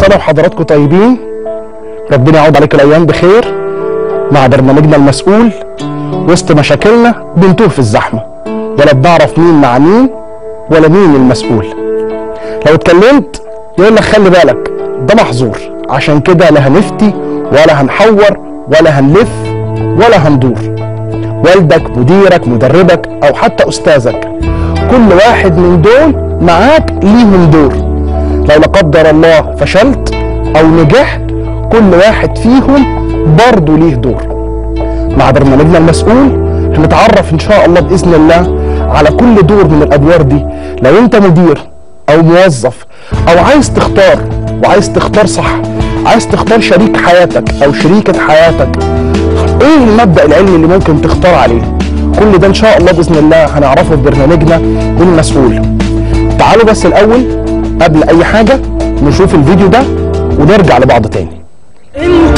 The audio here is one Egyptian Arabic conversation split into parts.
سنة وحضراتكم طيبين ربنا يعود عليك الأيام بخير مع برنامجنا المسؤول وسط مشاكلنا بنتوه في الزحمة ولا بنعرف مين مع مين ولا مين المسؤول لو اتكلمت يقول لك خلي بالك ده محظور عشان كده لا هنفتي ولا هنحور ولا هنلف ولا هندور والدك مديرك مدربك او حتى استاذك كل واحد من دول معاك ليهم دور لو لا قدر الله فشلت او نجحت كل واحد فيهم برضه ليه دور مع برنامجنا المسؤول هنتعرف ان شاء الله باذن الله على كل دور من الادوار دي لو انت مدير او موظف او عايز تختار وعايز تختار صح عايز تختار شريك حياتك او شريكة حياتك ايه المبدأ العلمي اللي ممكن تختار عليه كل ده ان شاء الله باذن الله هنعرفه في برنامجنا المسؤول تعالوا بس الاول قبل اي حاجة نشوف الفيديو ده ونرجع لبعض تاني انت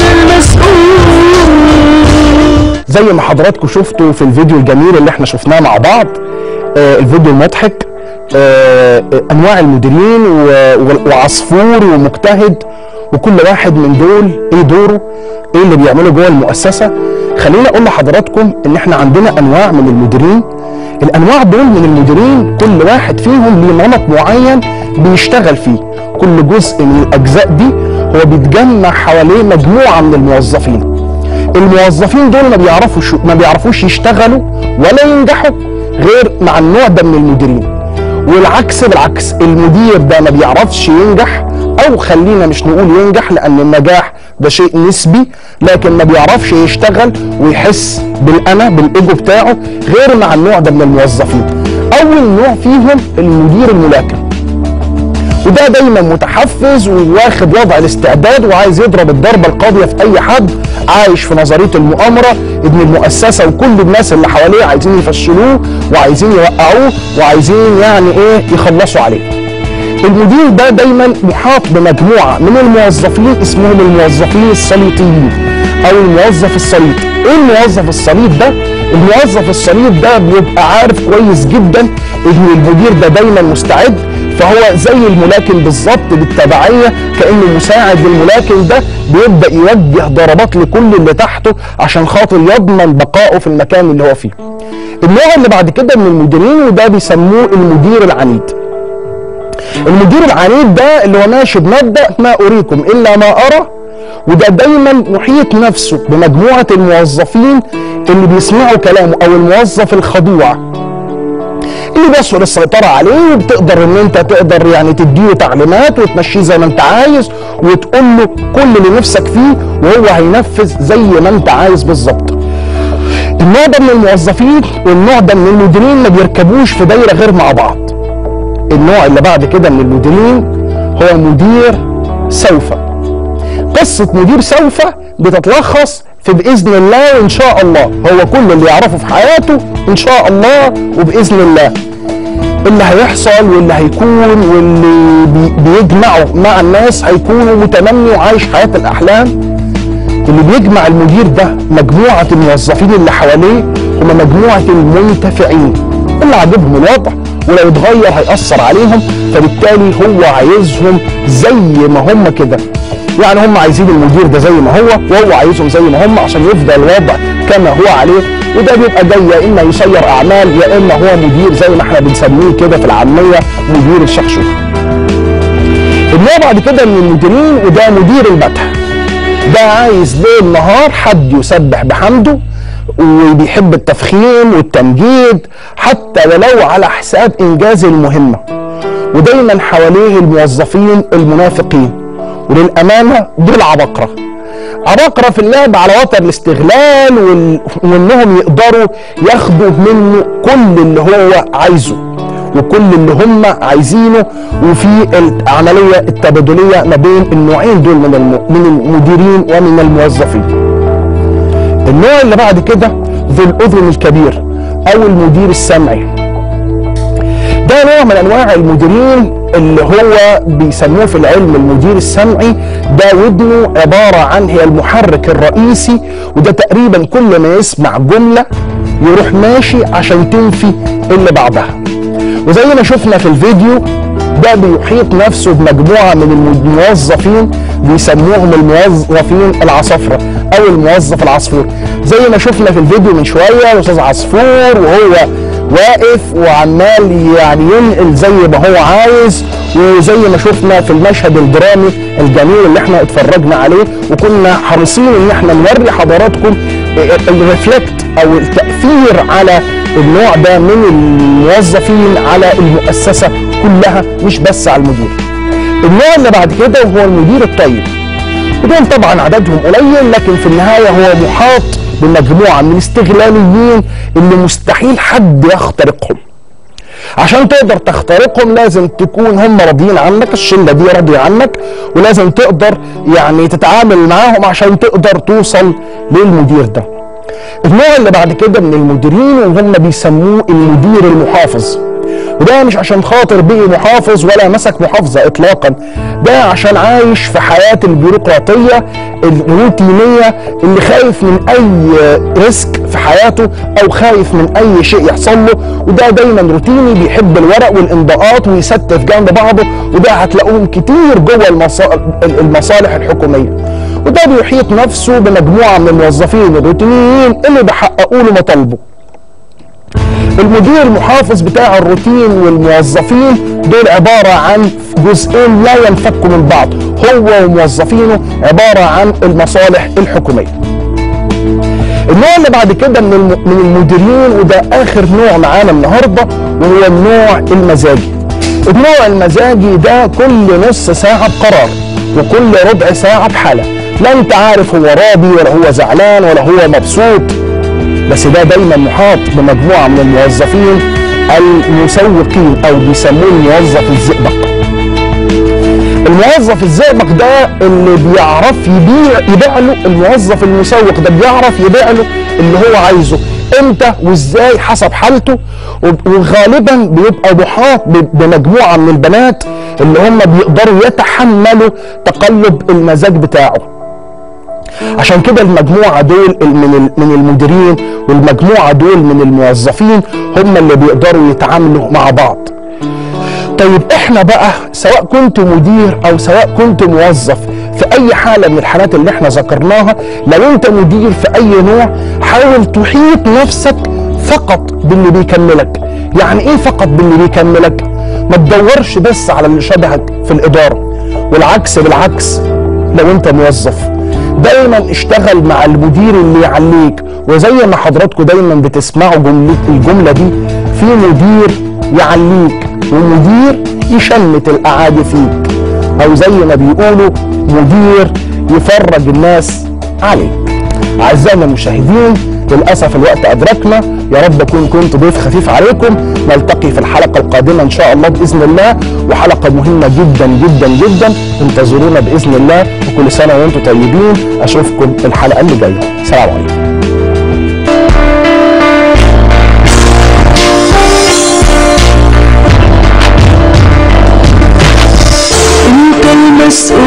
المسؤول زي ما حضراتكم شفتوا في الفيديو الجميل اللي احنا شفناه مع بعض آه الفيديو المضحك آه آه، انواع المديرين و- و- وعصفور ومجتهد وكل واحد من دول ايه دوره ايه اللي بيعمله جوه المؤسسه خليني اقول لحضراتكم ان احنا عندنا انواع من المديرين الانواع دول من المديرين كل واحد فيهم ليه نمط معين بيشتغل فيه كل جزء من الاجزاء دي هو بيتجمع حواليه مجموعه من الموظفين الموظفين دول ما بيعرفوش ما بيعرفوش يشتغلوا ولا ينجحوا غير مع النوع ده من المديرين والعكس بالعكس المدير ده ما بيعرفش ينجح او خلينا مش نقول ينجح لان النجاح ده شيء نسبي لكن ما بيعرفش يشتغل ويحس بالانا بالايجو بتاعه غير مع النوع ده من الموظفين اول نوع فيهم المدير الملاكم وده دايما متحفز وواخد وضع الاستعداد وعايز يضرب الضربه القاضيه في اي حد عايش في نظريه المؤامره ان المؤسسه وكل الناس اللي حواليه عايزين يفشلوه وعايزين يوقعوه وعايزين يعني ايه يخلصوا عليه. المدير ده دايما محاط بمجموعه من الموظفين اسمهم الموظفين السليطيين او الموظف السليط. ايه الموظف السليط ده؟ الموظف السليط ده بيبقى عارف كويس جدا ان المدير ده دايما مستعد فهو زي الملاكم بالظبط بالتبعيه كانه مساعد للملاكم ده بيبدا يوجه ضربات لكل اللي تحته عشان خاطر يضمن بقائه في المكان اللي هو فيه. النوع اللي بعد كده من المديرين وده بيسموه المدير العنيد. المدير العنيد ده اللي هو ماشي بمبدا ما اريكم الا ما ارى وده دايما محيط نفسه بمجموعه الموظفين اللي بيسمعوا كلامه او الموظف الخضوع اللي بيسهل السيطرة عليه وبتقدر ان انت تقدر يعني تديله تعليمات وتمشيه زي ما انت عايز وتقول له كل اللي نفسك فيه وهو هينفذ زي ما انت عايز بالظبط. النوع ده من الموظفين والنوع ده من المديرين ما بيركبوش في دايرة غير مع بعض. النوع اللي بعد كده من المديرين هو مدير سوف. قصة مدير سوف بتتلخص في بإذن الله وإن شاء الله هو كل اللي يعرفه في حياته إن شاء الله وبإذن الله اللي هيحصل واللي هيكون واللي بي- بيجمعه مع الناس هيكونوا متمني وعايش حياة الأحلام اللي بيجمع المدير ده مجموعة الموظفين اللي حواليه هم مجموعة المنتفعين اللي عاجبهم الوضع ولو اتغير هيأثر عليهم فبالتالي هو عايزهم زي ما هم كده يعني هم عايزين المدير ده زي ما هو وهو عايزهم زي ما هم عشان يفضل الوضع كما هو عليه وده بيبقى جاي يا اما يسير اعمال يا اما هو مدير زي ما احنا بنسميه كده في العاميه مدير الشخشوخه. النوع بعد كده من المديرين وده مدير المدح. ده عايز ليل نهار حد يسبح بحمده وبيحب التفخيم والتمجيد حتى ولو على حساب انجاز المهمه ودايما حواليه الموظفين المنافقين وللامانه دول عبقره عبقرة في اللعب على وتر الاستغلال وال... وانهم يقدروا ياخدوا منه كل اللي هو عايزه وكل اللي هم عايزينه وفي العملية التبادلية ما بين النوعين دول من الم... من المديرين ومن الموظفين النوع اللي بعد كده ذو الأذن الكبير أو المدير السمعي ده نوع من انواع المديرين اللي هو بيسموه في العلم المدير السمعي ده ودنه عباره عن هي المحرك الرئيسي وده تقريبا كل ما يسمع جمله يروح ماشي عشان تنفي اللي بعدها وزي ما شفنا في الفيديو ده بيحيط نفسه بمجموعة من الموظفين بيسموهم الموظفين العصافرة أو الموظف العصفور زي ما شفنا في الفيديو من شوية الأستاذ عصفور وهو واقف وعمال يعني ينقل زي ما هو عايز وزي ما شفنا في المشهد الدرامي الجميل اللي احنا اتفرجنا عليه وكنا حريصين ان احنا نوري حضراتكم الريفلكت او التاثير على النوع ده من الموظفين على المؤسسه كلها مش بس على المدير. النوع اللي بعد كده هو المدير الطيب. ودول طبعا عددهم قليل لكن في النهايه هو محاط بمجموعه من الاستغلاليين اللي مستحيل حد يخترقهم. عشان تقدر تخترقهم لازم تكون هم راضيين عنك الشله دي راضيه عنك ولازم تقدر يعني تتعامل معاهم عشان تقدر توصل للمدير ده النوع اللي بعد كده من المديرين وهم بيسموه المدير المحافظ وده مش عشان خاطر بقي محافظ ولا مسك محافظة إطلاقا ده عشان عايش في حياة البيروقراطية الروتينية اللي خايف من أي ريسك في حياته أو خايف من أي شيء يحصل له وده دايما روتيني بيحب الورق والإمضاءات ويستف جنب بعضه وده هتلاقوهم كتير جوه المصالح الحكومية وده بيحيط نفسه بمجموعة من الموظفين الروتينيين اللي بيحققوا له مطالبه المدير المحافظ بتاع الروتين والموظفين دول عبارة عن جزئين لا ينفكوا من بعض هو وموظفينه عبارة عن المصالح الحكومية النوع اللي بعد كده من من المديرين وده اخر نوع معانا النهارده وهو النوع المزاجي النوع المزاجي ده كل نص ساعة بقرار وكل ربع ساعة بحالة لا انت عارف هو راضي ولا هو زعلان ولا هو مبسوط بس ده دايما محاط بمجموعه من الموظفين المسوقين او بيسموه الموظف الزئبق الموظف الزئبق ده اللي بيعرف يبيع يبيع له الموظف المسوق ده بيعرف يبيع له اللي هو عايزه امتى وازاي حسب حالته وغالبا بيبقى محاط بمجموعه من البنات اللي هم بيقدروا يتحملوا تقلب المزاج بتاعه عشان كده المجموعه دول من من المديرين والمجموعه دول من الموظفين هم اللي بيقدروا يتعاملوا مع بعض طيب احنا بقى سواء كنت مدير او سواء كنت موظف في اي حالة من الحالات اللي احنا ذكرناها لو انت مدير في اي نوع حاول تحيط نفسك فقط باللي بيكملك يعني ايه فقط باللي بيكملك ما تدورش بس على اللي شبهك في الادارة والعكس بالعكس لو انت موظف دايما اشتغل مع المدير اللي يعليك وزي ما حضراتكم دايما بتسمعوا جملة الجملة دي في مدير يعليك ومدير يشمت الأعادي فيك أو زي ما بيقولوا مدير يفرج الناس عليك أعزائنا المشاهدين للأسف الوقت أدركنا يا رب أكون كنت ضيف خفيف عليكم نلتقي في الحلقة القادمة إن شاء الله بإذن الله وحلقة مهمة جدا جدا جدا انتظرونا بإذن الله وكل سنة وأنتم طيبين أشوفكم الحلقة اللي جاية سلام عليكم المسؤول